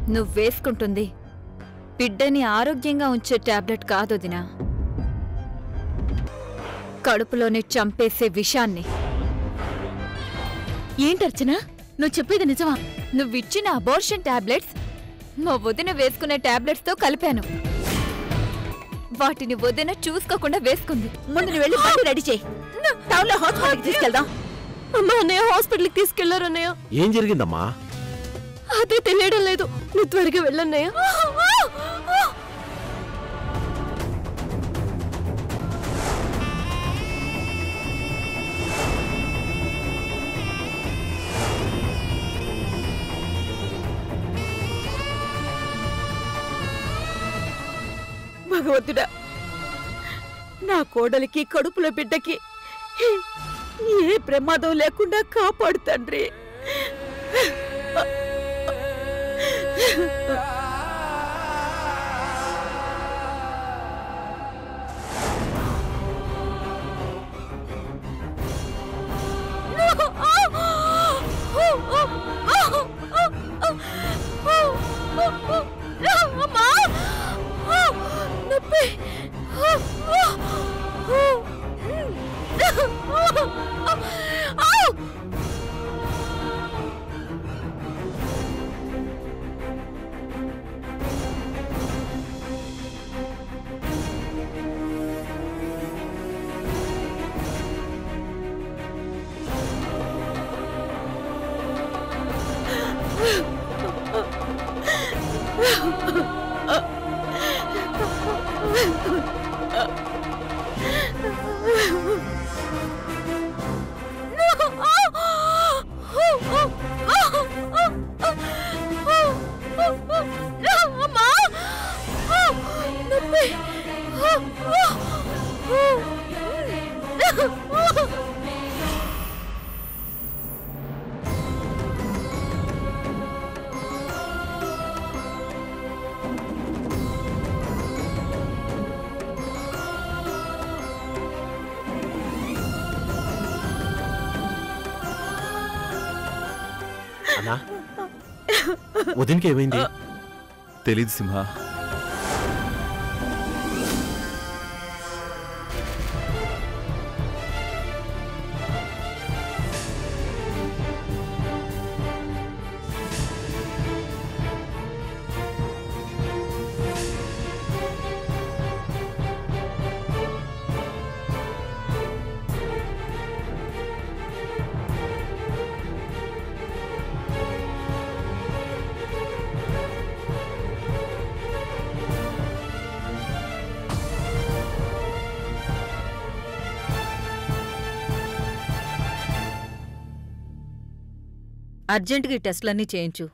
నువ్వు వేసుకుంటుంది బిడ్డని ఆరోగ్యంగా ఉంచే టాబ్లెట్ కాదు దినా కడుపులోనే చంపేసే విషాన్ని ఏంటర్చనా నువ్వు చెప్పేది నిజమా నువ్విచ్చిన అబోర్షన్ టాబ్లెట్స్ మా వదిన వేసుకునే టాబ్లెట్స్ తో కలిపాను వాటిని వదిన చూసుకోకుండా వేసుకుంది ముందు నువ్వు వెళ్ళి బండి రెడీ చేయి టౌన్ లో హాస్పిటల్కి తీసుకెళ్దాం అమ్మా అన్నయ్య హాస్పిటల్కి తీసుకెళ్లారు అన్నయ్య ఏం జరిగిందమ్మా అదే తెలియడం లేదు నువ్వు త్వరగా వెళ్ళన్నయ్య భగవంతుడా నా కోడలికి కడుపులో బిడ్డకి ఏ ప్రమాదం లేకుండా కాపాడు తండ్రి అన్నా వదినకి ఏమైంది తెలీదు సింహ అర్జెంటుగా ఈ టెస్టులన్నీ చేయించు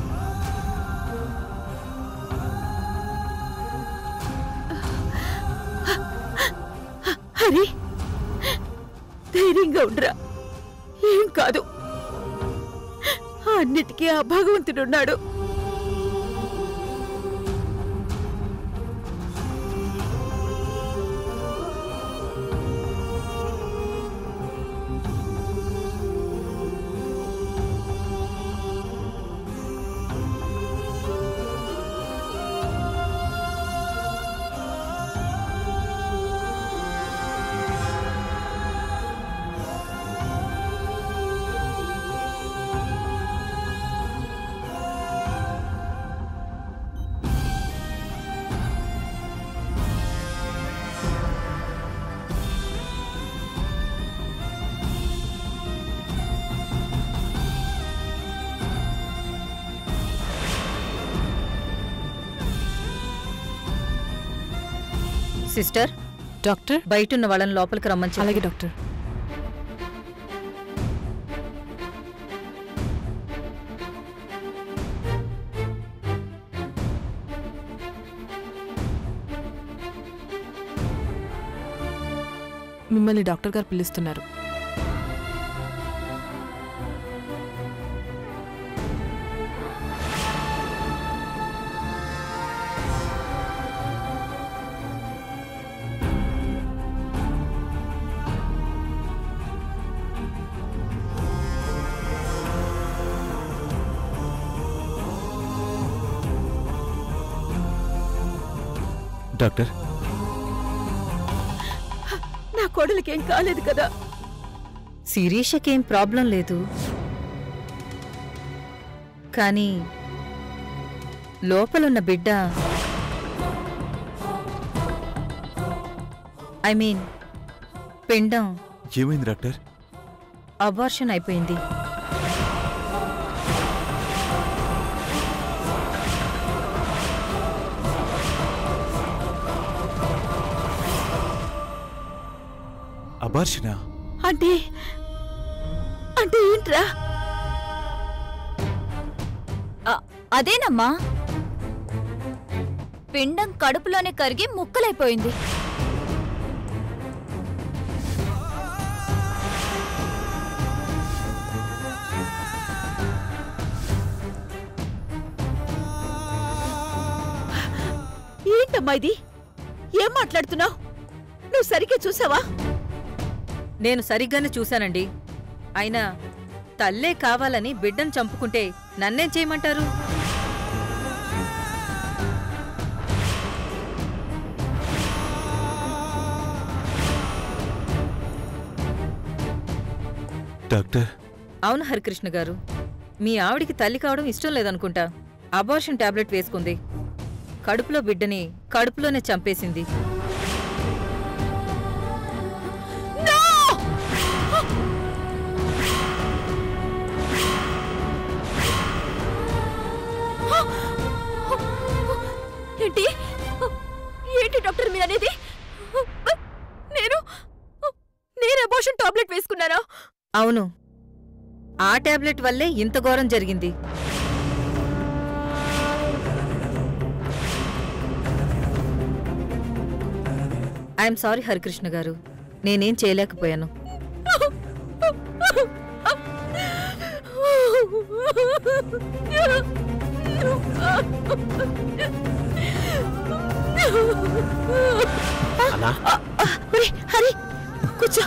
హరి ధైర్యంగా ఉండరా ఏం కాదు అన్నిటికీ ఆ భగవంతుడున్నాడు సిస్టర్ డాక్టర్ బయటున్న వాళ్ళని లోపలికి రమ్మని అలాగే డాక్టర్ మిమ్మల్ని డాక్టర్ గారు పిలుస్తున్నారు డాక్టర్ నా కోడలికేం కాలేదు కదా శిరీషకేం ప్రాబ్లం లేదు కానీ లోపలున్న బిడ్డ ఐ మీన్ పిండం ఏమైంది డాక్టర్ అబార్షన్ అయిపోయింది అబార్షనా అంటే అంటే ఏంట్రా అ- అదేనమ్మా పిండం కడుపులోనే కరిగి ముక్కలైపోయింది ఏంటమ్మా ఇది ఏం మాట్లాడుతున్నావు నువ్వు సరిగ్గా చూసావా నేను సరిగ్గానే చూశానండి అయినా తల్లే కావాలని బిడ్డను చంపుకుంటే నన్నేం చేయమంటారు డాక్టర్ అవును హరికృష్ణ గారు మీ ఆవిడికి తల్లి కావడం ఇష్టం లేదనుకుంటా అబార్షన్ టాబ్లెట్ వేసుకుంది కడుపులో బిడ్డని కడుపులోనే చంపేసింది ఏంటి ఏంటి డాక్టర్ మీరు అనేది నేను నేను అబోషన్ టాబ్లెట్ వేసుకున్నారా అవును ఆ టాబ్లెట్ వల్లే ఇంత ఘోరం జరిగింది ఐఎమ్ సారీ హరికృష్ణ గారు నేనేం చేయలేకపోయాను అన్నా ఒరే, హరి కూర్చో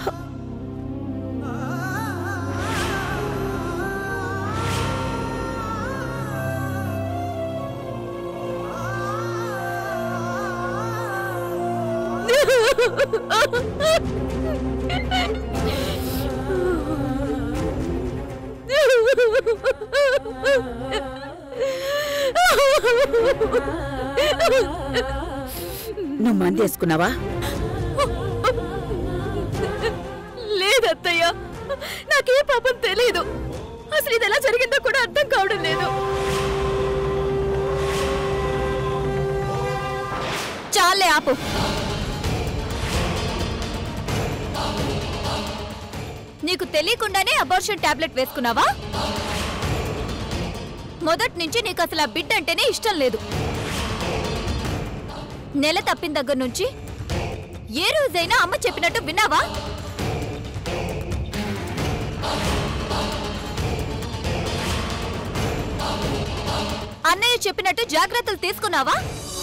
నువ్వు మంది వేసుకున్నావా లేదత్తయ్య నాకే పాపం తెలియదు అసలు ఇది ఎలా జరిగిందో కూడా అర్థం కావడం లేదు చాలే ఆపు నీకు తెలియకుండానే అబార్షన్ టాబ్లెట్ వేసుకున్నావా మొదటి నుంచి నీకు అసలు ఆ బిడ్డ అంటేనే ఇష్టం లేదు నెల తప్పిన దగ్గర నుంచి ఏ రోజైనా అమ్మ చెప్పినట్టు విన్నావా అన్నయ్య చెప్పినట్టు జాగ్రత్తలు తీసుకున్నావా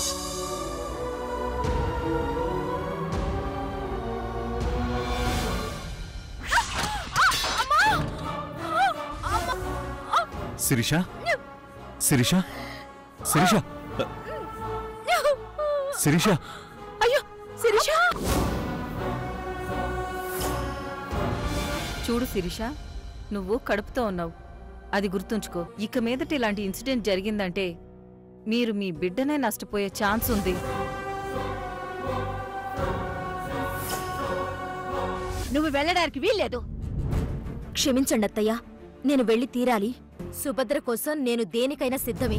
శిరీష శిరీష శిరీష శిరీష అయ్యో శిరీష చూడు శిరీష నువ్వు కడుపుతో ఉన్నావు అది గుర్తుంచుకో ఇక మీదట ఇలాంటి ఇన్సిడెంట్ జరిగిందంటే మీరు మీ బిడ్డనే నష్టపోయే ఛాన్స్ ఉంది నువ్వు వెళ్ళడానికి వీల్లేదు క్షమించండి అత్తయ్య నేను వెళ్ళి తీరాలి సుభద్ర కోసం నేను దేనికైనా సిద్ధమే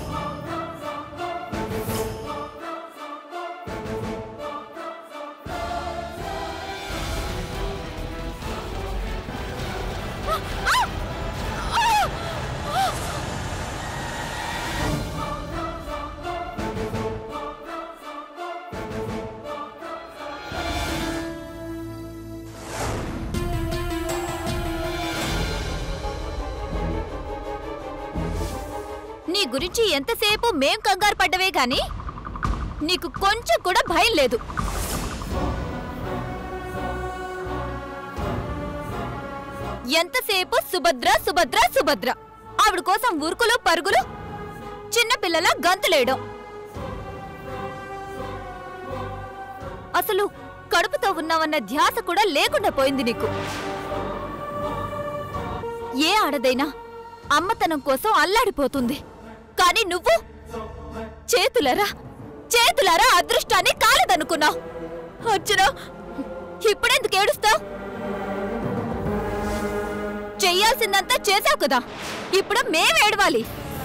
నీ గురించి ఎంతసేపు మేం కంగారు పడ్డవే గాని నీకు కొంచెం కూడా భయం లేదు ఎంతసేపు సుభద్ర సుభద్ర సుభద్ర ఆవిడ కోసం ఉరుకులు పరుగులు చిన్నపిల్లల గంతులేయడం అసలు కడుపుతో ఉన్నావన్న ధ్యాస కూడా లేకుండా పోయింది నీకు ఏ ఆడదైనా అమ్మతనం కోసం అల్లాడిపోతుంది కానీ నువ్వు చేతులరా చేతులరా అదృష్టాన్ని కాలదనుకున్నావు అర్చన ఇప్పుడెందుకు ఏడుస్తావు చెయ్యాల్సిందంతా చేసావు కదా ఇప్పుడు మేమేడవాలి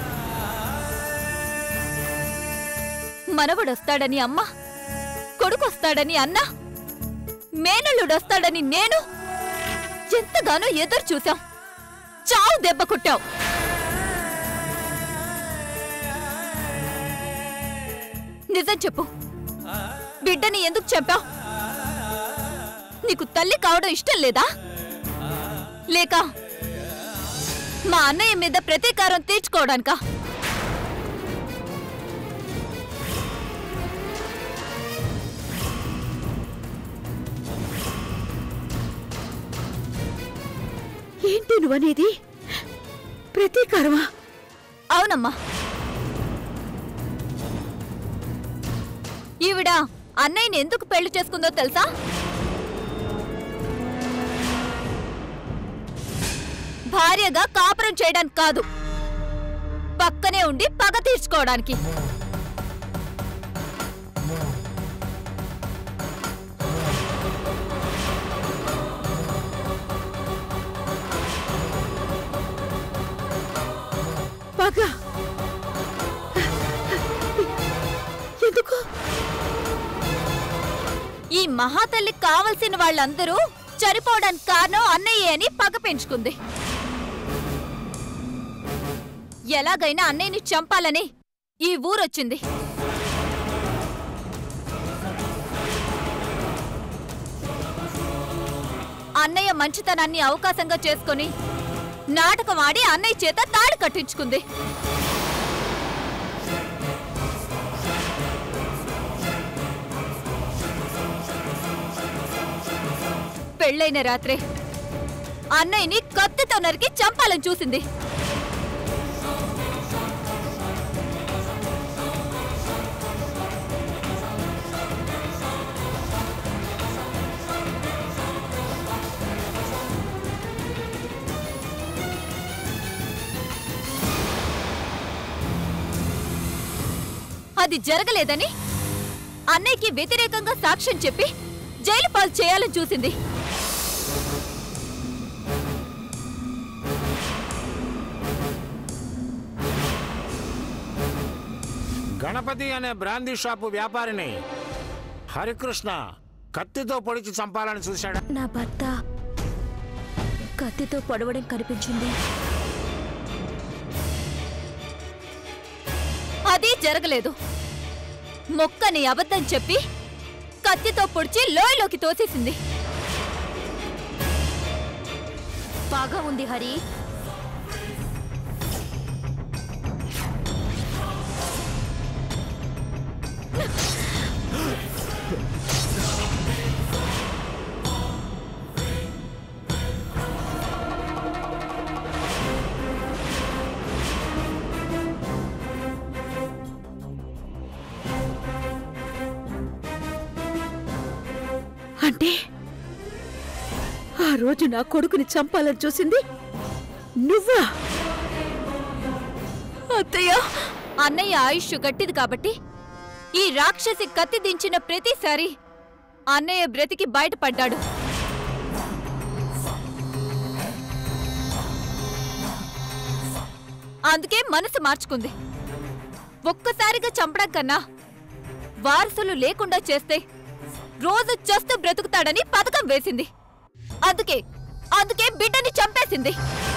మనవడొస్తాడని అమ్మ కొడుకొస్తాడని అన్న మేనల్లుడొస్తాడని నేను ఎంతగానో ఎదురు చూశాం చావు దెబ్బ కొట్టావు నిజం చెప్పు బిడ్డని ఎందుకు చెప్పావు నీకు తల్లి కావడం ఇష్టం లేదా లేక మా అన్నయ్య మీద ప్రతీకారం తీర్చుకోవడానికా ఏంటి నువ్వనేది ప్రతీకారమా అవునమ్మా ఈవిడ అన్నయ్యని ఎందుకు పెళ్లి చేసుకుందో తెలుసా భార్యగా కాపురం చేయడానికి కాదు పక్కనే ఉండి పగ తీర్చుకోవడానికి పగ ఎందుకు ఈ మహాతల్లికి కావలసిన వాళ్ళందరూ చనిపోవడానికి కారణం అన్నయ్య అని పగ పెంచుకుంది ఎలాగైనా అన్నయ్యని చంపాలని ఈ ఊరొచ్చింది అన్నయ్య మంచితనాన్ని అవకాశంగా చేసుకొని నాటకం ఆడి అన్నయ్య చేత తాడు కట్టించుకుంది పెళ్ళైన రాత్రే అన్నయ్యని కత్తితో నరికి చంపాలని చూసింది అది జరగలేదని అన్నయ్యకి వ్యతిరేకంగా సాక్ష్యం చెప్పి జైలు పాలు చేయాలని చూసింది గణపతి అనే బ్రాందీ షాపు వ్యాపారిని హరికృష్ణ కత్తితో పొడిచి చంపాలని చూశాడా నా భర్త కత్తితో పొడవడం కనిపించింది అది జరగలేదు మొక్కని అబద్ధం చెప్పి కత్తితో పొడిచి లోయలోకి తోసేసింది బాగా ఉంది హరి అంటే ఆ రోజు నా కొడుకుని చంపాలని చూసింది నువ్వా అత్తయ్య అన్నయ్య ఆయుష్ గట్టిది కాబట్టి ఈ రాక్షసి కత్తి దించిన ప్రతిసారి అన్నయ్య బ్రతికి బయటపడ్డాడు అందుకే మనసు మార్చుకుంది ఒక్కసారిగా చంపడం కన్నా వారసులు లేకుండా చేస్తే రోజు చస్తూ బ్రతుకుతాడని పథకం వేసింది అందుకే అందుకే బిడ్డని చంపేసింది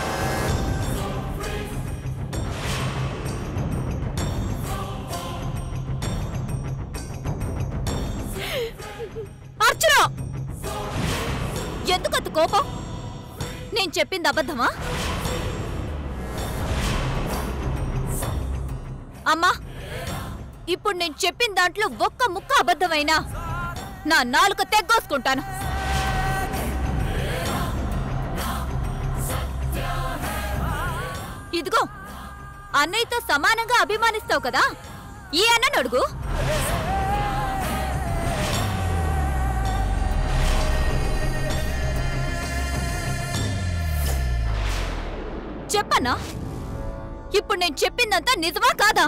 అర్చన ఎందుకంత కోపం నేను చెప్పింది అబద్ధమా అమ్మా ఇప్పుడు నేను చెప్పిన దాంట్లో ఒక్క ముక్క అబద్ధమైనా నా నాలుక తెగ్గోసుకుంటాను ఇదిగో అన్నయ్యతో సమానంగా అభిమానిస్తావు కదా ఈ అన్నను అడుగు చెప్పన్నా ఇప్పుడు నేను చెప్పిందంతా నిజమా కాదా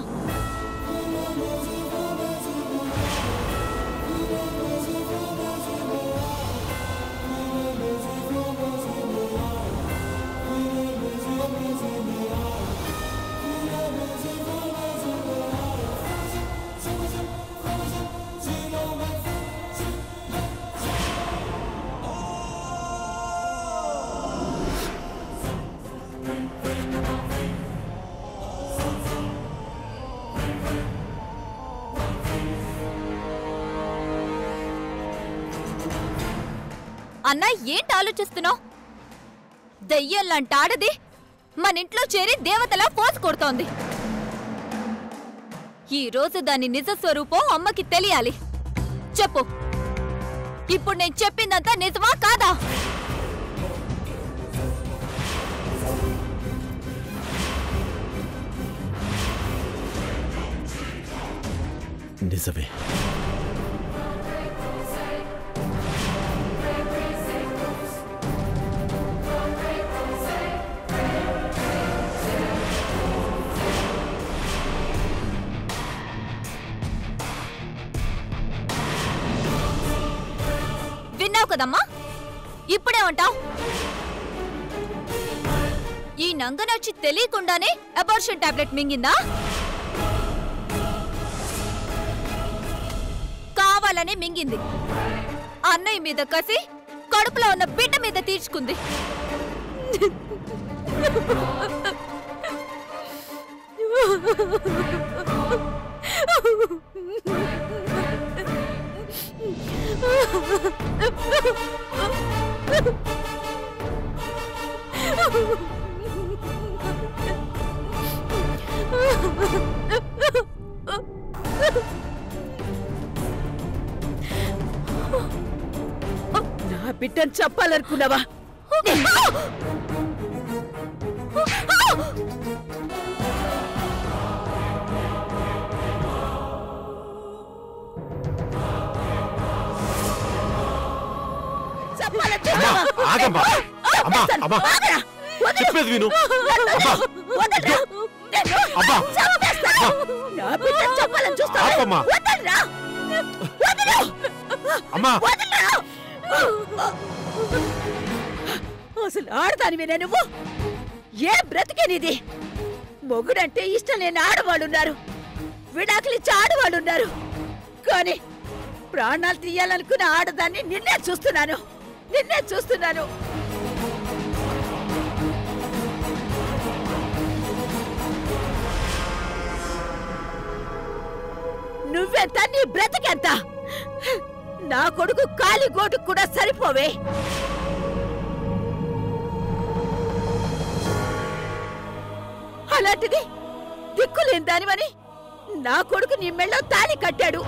అన్నా ఏంటి ఆలోచిస్తున్నావు దెయ్యంలాంటి ఆడది మన ఇంట్లో చేరి దేవతలా పోసు కొడుతోంది ఈ రోజు దాని నిజ స్వరూపం అమ్మకి తెలియాలి చెప్పు ఇప్పుడు నేను చెప్పిందంతా నిజమా కాదా నిజమే విన్నావు కదమ్మా ఇప్పుడేమంటావు ఈ నంగనచ్చి తెలియకుండానే అబార్షన్ టాబ్లెట్ మింగిందా కావాలనే మింగింది అన్నయ్య మీద కసి కడుపులో ఉన్న బిడ్డ మీద తీర్చుకుంది నా బిడ్డను చెప్పాలనుకున్నావా చెప్పాలనుకున్నావా? ఆగమ్మా అమ్మా అమ్మా ఆగరా! వదలు! చెప్పేది విను అమ్మా వదలరా! నేను అబ్బా! చంపేస్తాను! నా బిడ్డను చెప్పాలని చూస్తావా? ఆపమ్మా! వదలరా! వదలు! అమ్మా వదలరా! అసలు ఆడదానివేనా నువ్వు ఏ బ్రతికే నీది మొగుడంటే ఇష్టం లేని ఆడవాళ్ళున్నారు విడాకులిచ్చే ఆడవాళ్ళున్నారు కానీ ప్రాణాలు తీయాలనుకున్న ఆడదాన్ని నిన్నే చూస్తున్నాను నిన్నే చూస్తున్నాను నువ్వెంత నీ బ్రతికెంత నా కొడుకు కాలి గోటుకు కూడా సరిపోవే అలాంటిది దిక్కులేని దానివని నా కొడుకు నీ మెళ్ళో తాళి కట్టాడు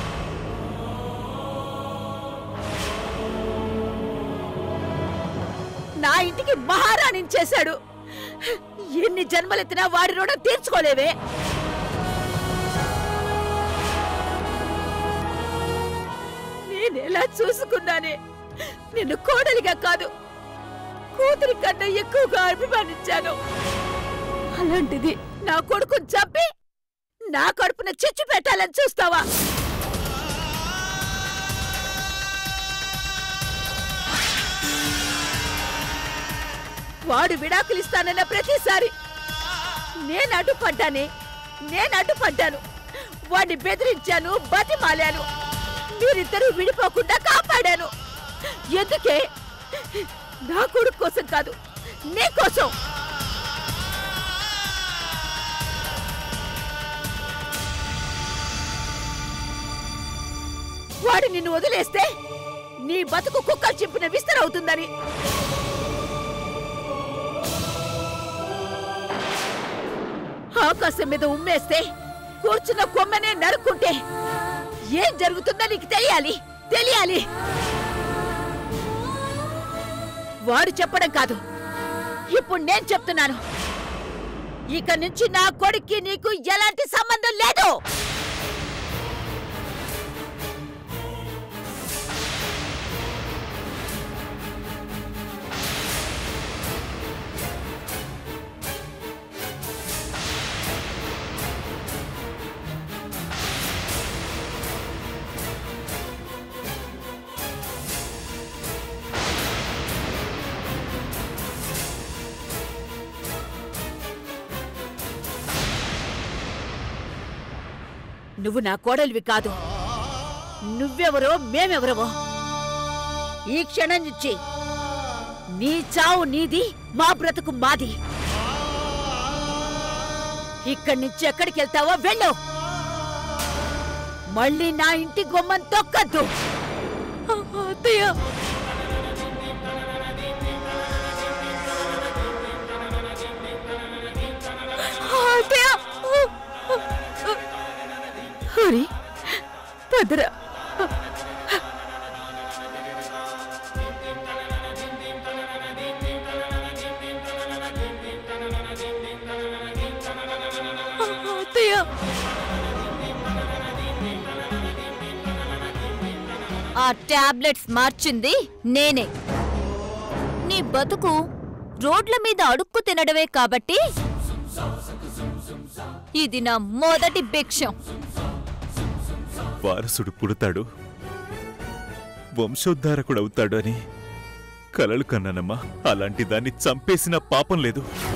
నా ఇంటికి మహారాణిని చేశాడు ఎన్ని జన్మలెత్తినా వాడి రుణం తీర్చుకోలేవే నేనెలా చూసుకున్నానే నిన్ను కోడలిగా కాదు కూతురి కన్నా ఎక్కువగా అభిమానించాను అలాంటిది నా కొడుకుని చంపి నా కడుపున చిచ్చు పెట్టాలని చూస్తావా వాడు విడాకులిస్తానన్న ప్రతిసారి నేను అడ్డుపడ్డానే నేను అడ్డుపడ్డాను వాడిని బెదిరించాను బతిమాలాను మీరిద్దరూ విడిపోకుండా కాపాడాను ఎందుకే నా కొడుకు కోసం కాదు నీ కోసం వాడు నిన్ను వదిలేస్తే నీ బతుకు కుక్కలు చింపిన విస్తరవుతుందని ఆకాశం మీద ఉమ్మేస్తే కూర్చున్న కొమ్మనే నరుక్కుంటే ఏం జరుగుతుందో నీకు తెలియాలి తెలియాలి వాడు చెప్పడం కాదు ఇప్పుడు నేను చెప్తున్నాను ఇక నుంచి నా కొడుక్కి నీకు ఎలాంటి సంబంధం లేదు నువ్వు నా కోడలివి కాదు నువ్వెవరో మేమెవరవో ఈ క్షణం నుంచి నీ చావు నీది మా బ్రతుకు మాది ఇక్కడి నుంచి ఎక్కడికి వెళ్తావో వెళ్ళు మళ్ళీ నా ఇంటి గుమ్మం తొక్కద్దు అత్తయ్య అత్తయ్య హరి పదరా అత్తయ్య ఆ టాబ్లెట్స్ మార్చింది నేనే నీ బతుకు రోడ్ల మీద అడుక్కు తినడమే కాబట్టి ఇది నా మొదటి భిక్షం వారసుడు పుడతాడు వంశోద్ధారకుడవుతాడు అని కలలు కన్నానమ్మా అలాంటి దాన్ని చంపేసిన పాపం లేదు